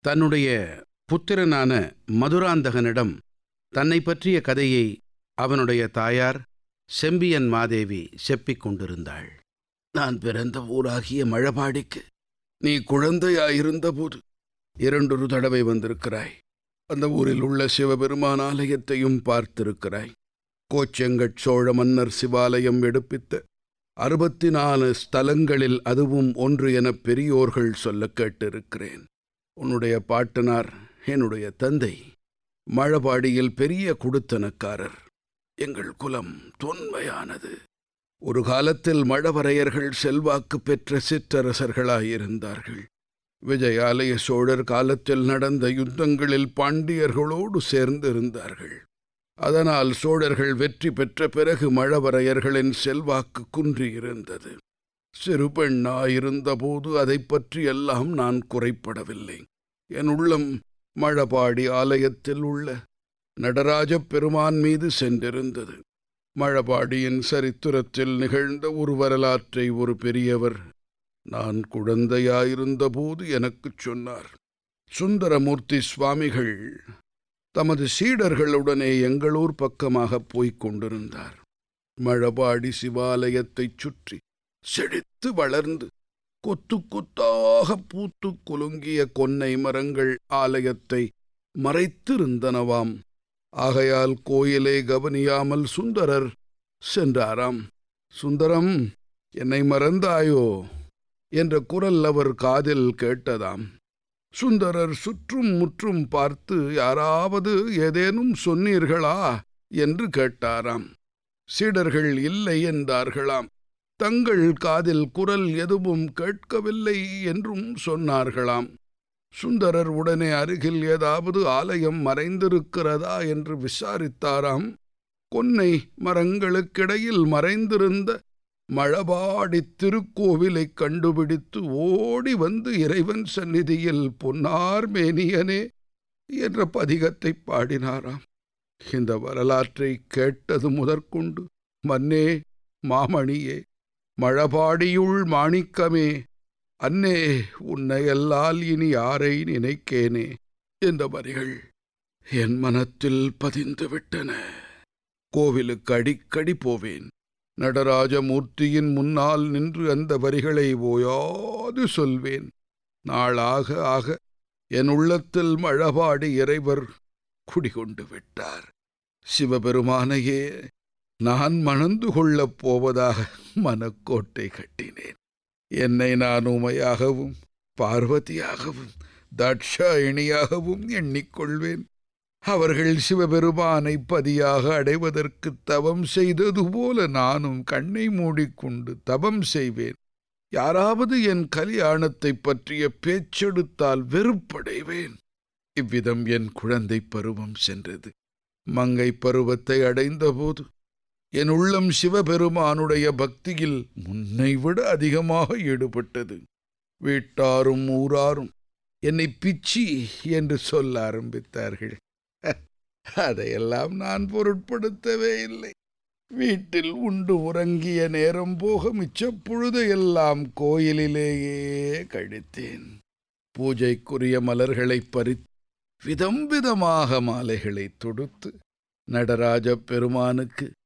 தன்னுடைய புத்திரனான மதுராந்தகனிடம் தன்னை பற்றிய கதையை அவனுடைய தாயார் செம்பியன் மாதேவி செப்பிக் கொண்டிருந்தாள் நான் பிறந்த ஊராகிய மழபாடிக்கு நீ குழந்தையாயிருந்தபோது இரண்டொரு தடவை வந்திருக்கிறாய் அந்த ஊரில் உள்ள சிவபெருமான் ஆலயத்தையும் பார்த்திருக்கிறாய் கோச்செங்கட் சோழ மன்னர் சிவாலயம் எடுப்பித்த அறுபத்தி நாலு ஸ்தலங்களில் அதுவும் ஒன்று என பெரியோர்கள் சொல்ல கேட்டிருக்கிறேன் உன்னுடைய பாட்டனார் என்னுடைய தந்தை மழபாடியில் பெரிய குடுத்தனக்காரர் எங்கள் குலம் தொன்மையானது ஒரு காலத்தில் மழவரையர்கள் செல்வாக்கு பெற்ற சிற்றரசர்களாயிருந்தார்கள் விஜயாலய சோழர் காலத்தில் நடந்த யுத்தங்களில் பாண்டியர்களோடு சேர்ந்திருந்தார்கள் அதனால் சோழர்கள் வெற்றி பெற்ற பிறகு மழவரையர்களின் செல்வாக்கு குன்றியிருந்தது சிறு பெண்ணாயிருந்தபோது அதைப் பற்றியெல்லாம் நான் குறைப்படவில்லை என் உள்ளம் மழபாடி ஆலயத்தில் உள்ள நடராஜப் பெருமான் மீது சென்றிருந்தது மழபாடியின் சரித்திரத்தில் நிகழ்ந்த ஒரு வரலாற்றை ஒரு பெரியவர் நான் குழந்தையாயிருந்தபோது எனக்குச் சொன்னார் சுந்தரமூர்த்தி சுவாமிகள் தமது சீடர்களுடனே எங்களூர் பக்கமாகப் போய்க் கொண்டிருந்தார் மழபாடி சிவாலயத்தைச் சுற்றி செழித்து வளர்ந்து கொத்து கொத்தாக பூத்து குலுங்கிய கொன்னை மரங்கள் ஆலயத்தை மறைத்திருந்தனவாம் ஆகையால் கோயிலை கவனியாமல் சுந்தரர் சென்றாராம் சுந்தரம் என்னை மறந்தாயோ என்ற குரல் அவர் காதில் கேட்டதாம் சுந்தரர் சுற்றும் முற்றும் பார்த்து யாராவது ஏதேனும் சொன்னீர்களா என்று கேட்டாராம் சீடர்கள் இல்லை என்றார்களாம் தங்கள் காதில் குரல் எதுவும் கேட்கவில்லை என்றும் சொன்னார்களாம் சுந்தரர் உடனே அருகில் ஏதாவது ஆலயம் மறைந்திருக்கிறதா என்று விசாரித்தாராம் கொன்னை மரங்களுக்கிடையில் மறைந்திருந்த மழபாடி திருக்கோவிலைக் கண்டுபிடித்து ஓடி வந்து இறைவன் சந்நிதியில் பொன்னார் மேனியனே என்ற பதிகத்தை பாடினாராம் இந்த வரலாற்றை கேட்டது முதற்கொண்டு மன்னே மாமணியே மழபாடியுள் மாணிக்கமே அன்னே உன்னையல்லால் இனி யாரை நினைக்கேனே என்ற வரிகள் என் மனத்தில் பதிந்து விட்டன கோவிலுக்கு அடிக்கடி போவேன் நடராஜமூர்த்தியின் முன்னால் நின்று அந்த வரிகளை ஓயாது சொல்வேன் நாளாக ஆக என் உள்ளத்தில் மழபாடி இறைவர் குடிகொண்டு விட்டார் சிவபெருமானையே நான் மணந்து கொள்ளப் போவதாக மனக்கோட்டை கட்டினேன் என்னை நான் உமையாகவும் பார்வதியாகவும் தட்சாயிணியாகவும் எண்ணிக்கொள்வேன் அவர்கள் சிவபெருமானை பதியாக அடைவதற்கு தவம் செய்தது போல நானும் கண்ணை மூடிக்கொண்டு தவம் செய்வேன் யாராவது என் கல்யாணத்தைப் பற்றிய பேச்செடுத்தால் வெறுப்படைவேன் இவ்விதம் என் குழந்தை பருவம் சென்றது மங்கை பருவத்தை அடைந்தபோது என் உள்ளம் சிவபெருமானுடைய பக்தியில் முன்னைவிட அதிகமாக ஈடுபட்டது வீட்டாரும் ஊராரும் என்னை பிச்சி என்று சொல்ல ஆரம்பித்தார்கள் அதையெல்லாம் நான் பொருட்படுத்தவே இல்லை வீட்டில் உண்டு உறங்கிய நேரம் போக மிச்சப் பொழுதையெல்லாம் கோயிலிலேயே கழித்தேன் பூஜைக்குரிய மலர்களைப் பறித்து விதம் விதமாக மாலைகளை தொடுத்து நடராஜ பெருமானுக்கு